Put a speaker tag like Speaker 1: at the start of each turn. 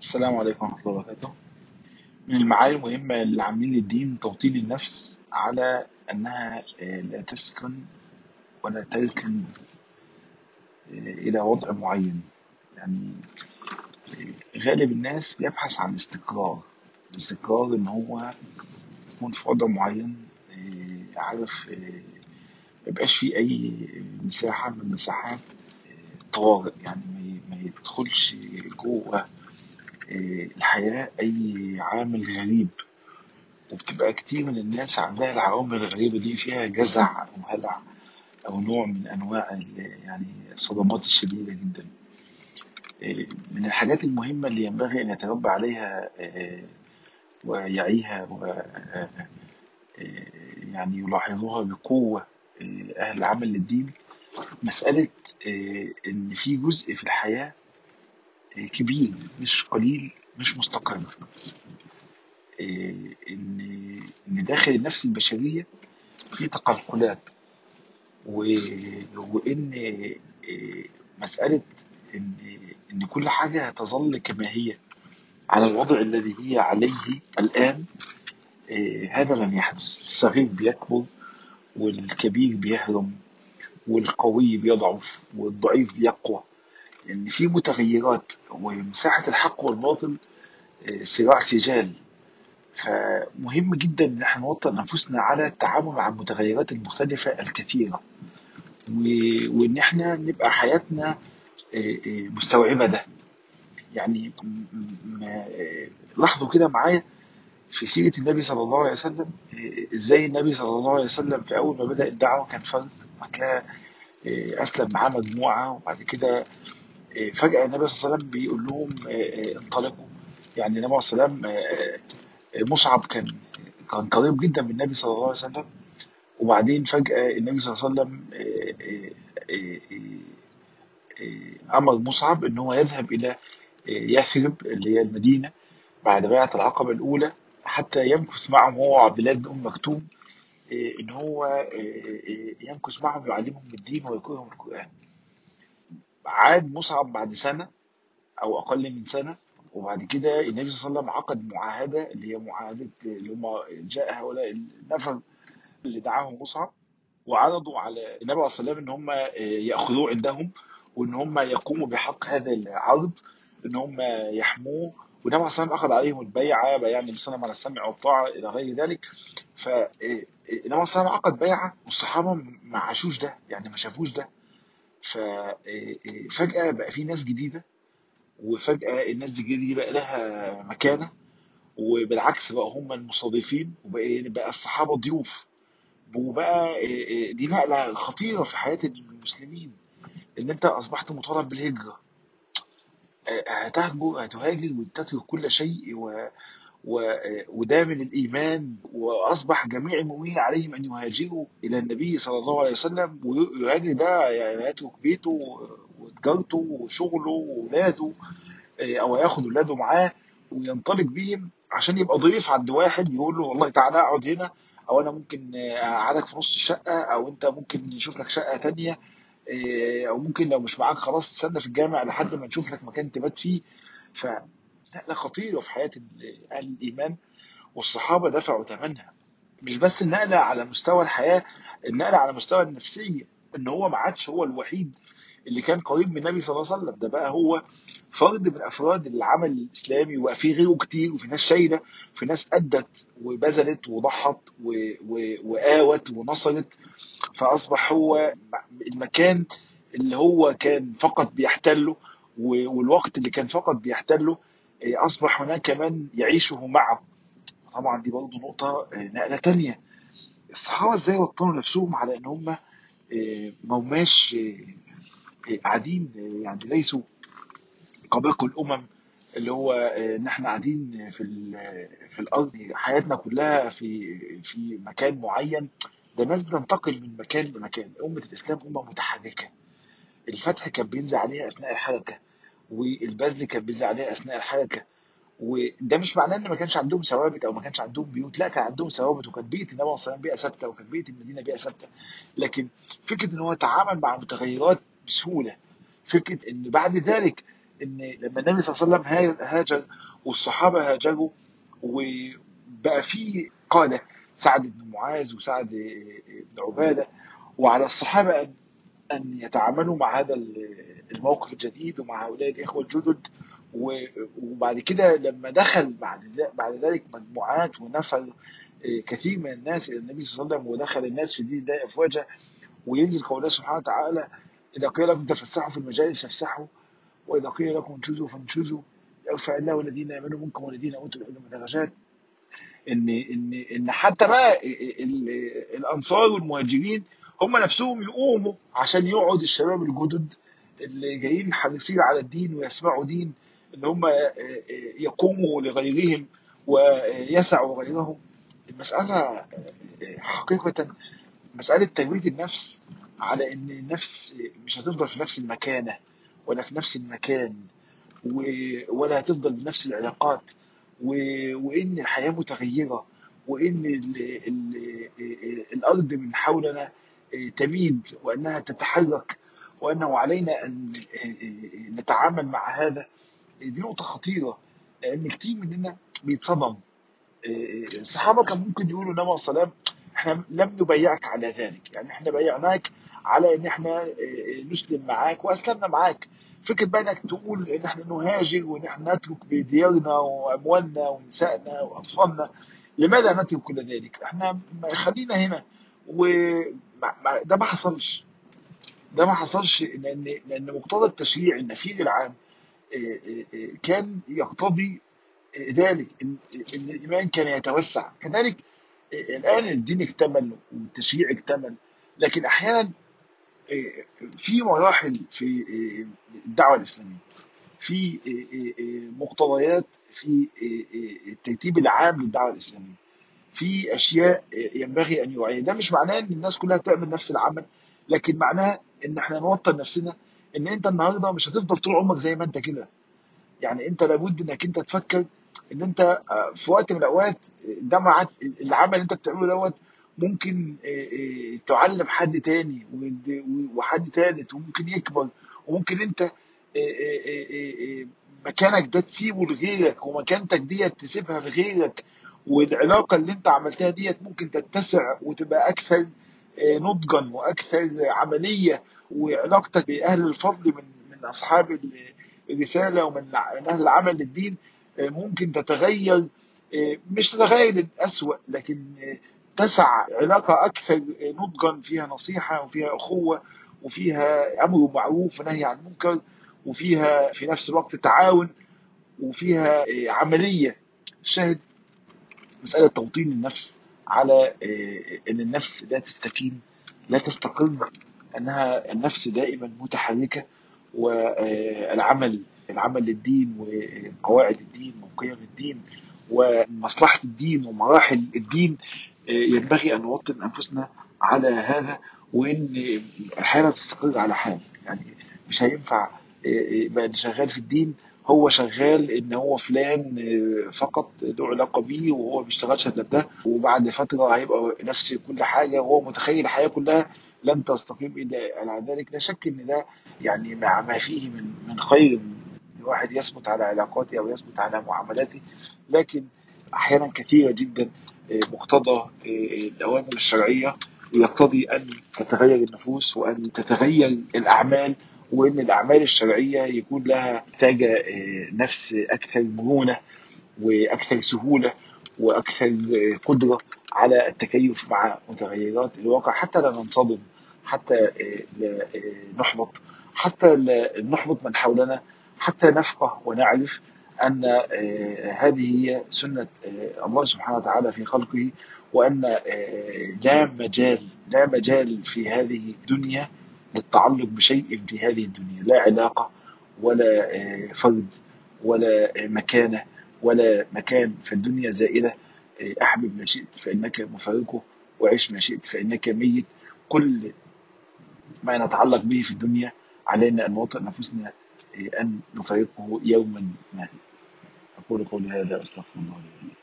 Speaker 1: السلام عليكم ورحمة الله وبركاته من المعاني المهمة اللي عاملين للدين توطين النفس على أنها آه، لا تسكن ولا تركن آه، إلى وضع معين يعني آه، غالب الناس بيبحث عن الاستقرار الاستقرار إن هو يكون في وضع معين آه، عارف آه، ميبقاش فيه أي مساحة من مساحات الطوارئ يعني ما ما يدخلش جوه آه، الحياة أي عامل غريب وبتبقى كتير من الناس عندها العوامل الغريبة دي فيها جزع أو هلع أو نوع من أنواع ال- يعني الصدمات الشديدة جدا آه، من الحاجات المهمة اللي ينبغي أن يتربى عليها آه، ويعيها و آه، آه، يعني يلاحظوها بقوة آه، أهل العمل للدين مسألة آه، إن في جزء في الحياة آه، كبير مش قليل مش مستقر آه، إن إن داخل النفس البشرية في تقلقلات و- وإن آه، مسألة إن إن كل حاجة تظل كما هي على الوضع الذي هي عليه الآن آه، هذا لن يحدث الصغير بيكبر والكبير بيهرم والقوي بيضعف والضعيف بيقوى لأن في متغيرات ومساحة الحق والباطل آه، صراع سجال فمهم جدا ان احنا نوطن انفسنا على التعامل مع المتغيرات المختلفه الكثيره و- وان احنا نبقى حياتنا آه، آه، مستوعبه ده يعني م- م- آه، لاحظوا كده معايا في سيره النبي صلى الله عليه وسلم آه، ازاي النبي صلى الله عليه وسلم في اول ما بدا الدعوه كان فرد وبعد كده آه، اسلم معاه مجموعه وبعد كده آه، فجاه النبي صلى الله عليه وسلم بيقول لهم آه، آه، انطلقوا يعني النبي صلى الله عليه وسلم آه، آه، مصعب كان كان قريب جدا من النبي صلى الله عليه وسلم وبعدين فجأة النبي صلى الله عليه وسلم آه، آه، آه، آه، أمر مصعب إن هو يذهب إلى آه، يثرب اللي هي المدينة بعد بيعة العقبة الأولى حتى يمكث معهم هو وعبد الله بن أم مكتوم آه، إن هو آه، آه، يمكث معهم يعلمهم الدين ويقرأهم القرآن عاد مصعب بعد سنة أو أقل من سنة وبعد كده النبي صلى الله عليه وسلم عقد معاهدة اللي هي معاهدة اللي هم جاء هؤلاء النفر اللي دعاهم مصعب وعرضوا على النبي عليه الصلاه والسلام ان هم ياخذوه عندهم وان هم يقوموا بحق هذا العرض ان هم يحموه والنبي عليه الصلاه والسلام اخذ عليهم البيعه بيعني بسلم على السمع والطاعه الى غير ذلك فالنبي عليه الصلاه والسلام عقد بيعه والصحابه ما عاشوش ده يعني ما شافوش ده ففجاه بقى في ناس جديده وفجاه الناس دي دي بقى لها مكانه وبالعكس بقى هم المستضيفين وبقى بقى الصحابه ضيوف وبقى إيه إيه دي نقلة خطيرة في حياة المسلمين إن أنت أصبحت مطالب بالهجرة آه، هتهجر هتهاجر وتترك كل شيء و... و... وده من الإيمان وأصبح جميع المؤمنين عليهم أن يهاجروا إلى النبي صلى الله عليه وسلم ويهاجر ده يعني يترك بيته وتجارته وشغله وولاده آه، أو ياخد ولاده معاه وينطلق بيهم عشان يبقى ضيف عند واحد يقول له والله تعالى اقعد هنا او انا ممكن آه، اقعدك في نص الشقه او انت ممكن نشوف لك شقه تانية آه، او ممكن لو مش معاك خلاص تستنى في الجامع لحد ما نشوف لك مكان تبات فيه فنقله خطيره في حياه ال- اهل الايمان والصحابه دفعوا ثمنها مش بس النقله على مستوى الحياه النقله على مستوى النفسيه ان هو ما عادش هو الوحيد اللي كان قريب من النبي صلى الله عليه وسلم ده بقى هو فرد من افراد العمل الاسلامي وبقى في غيره كتير وفي ناس شايله في ناس ادت وبذلت وضحت و- و- وآوت ونصرت فاصبح هو المكان اللي هو كان فقط بيحتله و- والوقت اللي كان فقط بيحتله إيه، اصبح هناك من يعيشه معه طبعا دي برضه نقطه إيه، نقله تانية الصحابه ازاي وطنوا نفسهم على ان هم إيه، ما هماش إيه، إيه، قاعدين إيه، يعني ليسوا كباقي الامم اللي هو آه، ان احنا قاعدين في ال- في الارض حياتنا كلها في في مكان معين ده الناس بتنتقل من مكان لمكان امه الاسلام امه متحركه الفتح كان بينزل عليها اثناء الحركه والبذل كان بينزل عليها اثناء الحركه وده مش معناه ان ما كانش عندهم ثوابت او ما كانش عندهم بيوت لا كان عندهم ثوابت وكان بيئه النبي صلى الله عليه وسلم بيئه ثابته وكان بيئه المدينه بيئه ثابته لكن فكره ان هو يتعامل مع متغيرات بسهوله فكره ان بعد ذلك ان لما النبي صلى الله عليه وسلم ها- هاجر والصحابه هاجروا وبقى في قاده سعد بن معاذ وسعد بن عباده وعلى الصحابه ان ان يتعاملوا مع هذا الموقف الجديد ومع هؤلاء الاخوه الجدد و- وبعد كده لما دخل بعد ذا- بعد ذلك مجموعات ونفر كثير من الناس الى النبي صلى الله عليه وسلم ودخل الناس في دين الله افواجا وينزل قول الله سبحانه وتعالى اذا قيل لكم تفسحوا في المجالس فافسحوا واذا قيل لكم انشزوا فانشزوا يرفع الله الذين امنوا منكم والذين اوتوا العلم درجات ان ان ان حتى بقى ال- ال- الانصار والمهاجرين هم نفسهم يقوموا عشان يقعد الشباب الجدد اللي جايين حريصين على الدين ويسمعوا دين ان هم يقوموا لغيرهم ويسعوا غيرهم المسألة حقيقة مسألة ترويج النفس على ان النفس مش هتفضل في نفس المكانة ولا في نفس المكان و- ولا هتفضل بنفس العلاقات و- وان الحياه متغيره وان ال ال الارض من حولنا تميد وانها تتحرك وانه علينا ان نتعامل مع هذا دي نقطه خطيره لان كتير مننا بيتصدم الصحابه كان ممكن يقولوا النبي عليه الصلاه والسلام احنا لم نبايعك على ذلك يعني احنا بايعناك على ان احنا نسلم معاك واسلمنا معاك فكره بقى انك تقول ان احنا نهاجر وان احنا نترك بديارنا واموالنا ونسائنا واطفالنا لماذا نترك كل ذلك؟ احنا خلينا هنا وده ما حصلش ده ما حصلش لان لان مقتضى التشريع النفيذ العام كان يقتضي ذلك ان إن الايمان كان يتوسع كذلك الان الدين اكتمل والتشريع اكتمل لكن احيانا في مراحل في الدعوه الاسلاميه في مقتضيات في الترتيب العام للدعوه الاسلاميه في اشياء ينبغي ان يوعي ده مش معناه ان الناس كلها تعمل نفس العمل لكن معناه ان احنا نوطن نفسنا ان انت النهارده مش هتفضل طول عمرك زي ما انت كده يعني انت لابد انك انت تفكر ان انت آه، في وقت من الاوقات ده معاد العمل اللي انت بتعمله دوت ممكن آه، آه، تعلم حد تاني ود- وحد تالت وممكن يكبر وممكن انت آه، آه، آه، آه، مكانك ده تسيبه لغيرك ومكانتك ديت تسيبها لغيرك والعلاقة اللي انت عملتها ديت ممكن تتسع وتبقى اكثر آه، نضجا واكثر عملية وعلاقتك باهل الفضل من من اصحاب ال- الرسالة ومن من اهل العمل للدين آه، ممكن تتغير آه، مش تتغير للأسوأ لكن آه، تسع علاقة أكثر آه، نضجا فيها نصيحة وفيها أخوة وفيها أمر معروف ونهي عن منكر وفيها في نفس الوقت تعاون وفيها آه، عملية الشاهد مسألة توطين النفس على آه، أن النفس لا تستكين لا تستقر أنها النفس دائما متحركة والعمل العمل للدين وقواعد الدين وقيم الدين ومصلحة الدين ومراحل الدين آه، ينبغي أن نوطن أنفسنا على هذا وإن الحياة لا تستقر على حال يعني مش هينفع آه، يبقى اللي شغال في الدين هو شغال ان هو فلان آه، فقط له علاقه بيه وهو ما بيشتغلش الا بده وبعد فتره هيبقى نفس كل حاجه وهو متخيل الحياه كلها لن تستقيم الا على ذلك لا شك ان ده يعني مع ما فيه من من خير الواحد يثبت على علاقاته او يثبت على معاملاته لكن احيانا كثيره جدا آه، مقتضى آه، الاوامر الشرعيه يقتضي ان تتغير النفوس وان تتغير الاعمال وان الاعمال الشرعيه يكون لها محتاجه آه، نفس اكثر مرونه واكثر سهوله واكثر آه، قدره على التكيف مع متغيرات الواقع حتى لا ننصدم حتى آه، لا آه، نحبط حتى لا نحبط من حولنا حتى نفقه ونعرف ان آه، هذه هي سنه آه، الله سبحانه وتعالى في خلقه وان آه، لا مجال لا مجال في هذه الدنيا للتعلق بشيء في هذه الدنيا لا علاقه ولا آه، فرد ولا آه، مكانه ولا مكان فالدنيا زائله آه، احبب ما شئت فانك مفارقه وعيش ما شئت فانك ميت كل ما نتعلق به في الدنيا علينا أن نوطئ أنفسنا أن نفارقه يوما ما أقول قولي هذا أستغفر الله لي ولكم